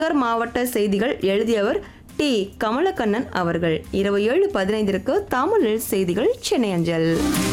விருதுநகர் மாவட்ட செய்திகள் எழுதியவர் டி கமலக்கண்ணன் அவர்கள் இரவு ஏழு பதினைந்திற்கு தமிழில் செய்திகள் சென்னை அஞ்சல்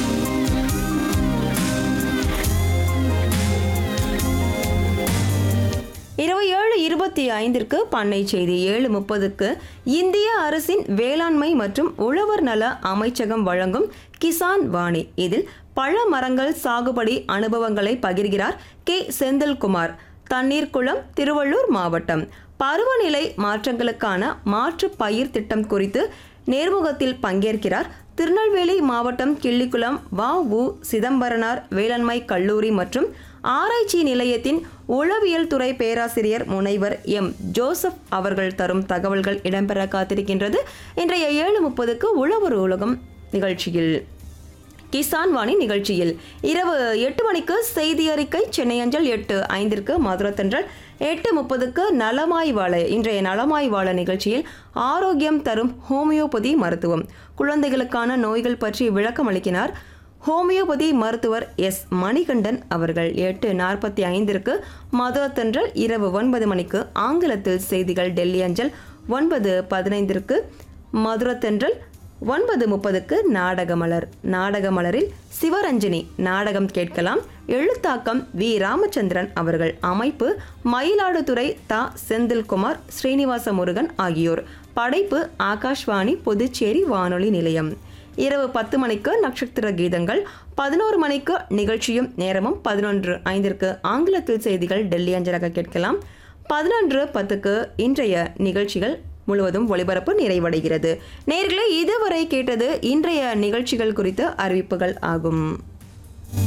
இரவு ஏழு இருபத்தி ஐந்திற்கு பண்ணை செய்தி ஏழு முப்பதுக்கு இந்திய அரசின் வேளாண்மை மற்றும் உழவர் நல அமைச்சகம் வழங்கும் கிசான் வாணி இதில் பழ மரங்கள் சாகுபடி அனுபவங்களை பகிர்கிறார் கே செந்தில்குமார் தண்ணீர்குளம் திருவள்ளூர் மாவட்டம் பருவநிலை மாற்றங்களுக்கான மாற்று பயிர் திட்டம் குறித்து நேர்முகத்தில் பங்கேற்கிறார் திருநெல்வேலி மாவட்டம் கிள்ளிக்குளம் வ உ சிதம்பரனார் வேளாண்மை கல்லூரி மற்றும் ஆராய்ச்சி நிலையத்தின் உளவியல் துறை பேராசிரியர் முனைவர் எம் ஜோசப் அவர்கள் தரும் தகவல்கள் இடம்பெற காத்திருக்கின்றது இன்றைய ஏழு முப்பதுக்கு உழவர் உலகம் நிகழ்ச்சியில் கிசான் வாணி நிகழ்ச்சியில் இரவு எட்டு மணிக்கு செய்தி அறிக்கை சென்னை அஞ்சல் எட்டு ஐந்திற்கு மதுரத்தன்றல் எட்டு முப்பதுக்கு நலமாய் வாழ இன்றைய நலமாய் வாழ நிகழ்ச்சியில் ஆரோக்கியம் தரும் ஹோமியோபதி மருத்துவம் குழந்தைகளுக்கான நோய்கள் பற்றி விளக்கம் அளிக்கிறார் ஹோமியோபதி மருத்துவர் எஸ் மணிகண்டன் அவர்கள் எட்டு நாற்பத்தி ஐந்திற்கு மதுரத்தன்றல் இரவு ஒன்பது மணிக்கு ஆங்கிலத்தில் செய்திகள் டெல்லி அஞ்சல் ஒன்பது பதினைந்திற்கு மதுரத்தன்றல் ஒன்பது முப்பதுக்கு நாடகமலர் நாடகமலரில் சிவரஞ்சனி நாடகம் கேட்கலாம் எழுத்தாக்கம் வி ராமச்சந்திரன் அவர்கள் அமைப்பு மயிலாடுதுறை தா செந்தில்குமார் ஸ்ரீனிவாச முருகன் ஆகியோர் படைப்பு ஆகாஷ்வாணி புதுச்சேரி வானொலி நிலையம் இரவு பத்து மணிக்கு நட்சத்திர கீதங்கள் பதினோரு மணிக்கு நிகழ்ச்சியும் நேரமும் பதினொன்று ஐந்திற்கு ஆங்கிலத்தில் செய்திகள் டெல்லி அஞ்சலாக கேட்கலாம் பதினொன்று பத்துக்கு இன்றைய நிகழ்ச்சிகள் முழுவதும் ஒளிபரப்பு நிறைவடைகிறது நேர்களே இதுவரை கேட்டது இன்றைய நிகழ்ச்சிகள் குறித்த அறிவிப்புகள் ஆகும்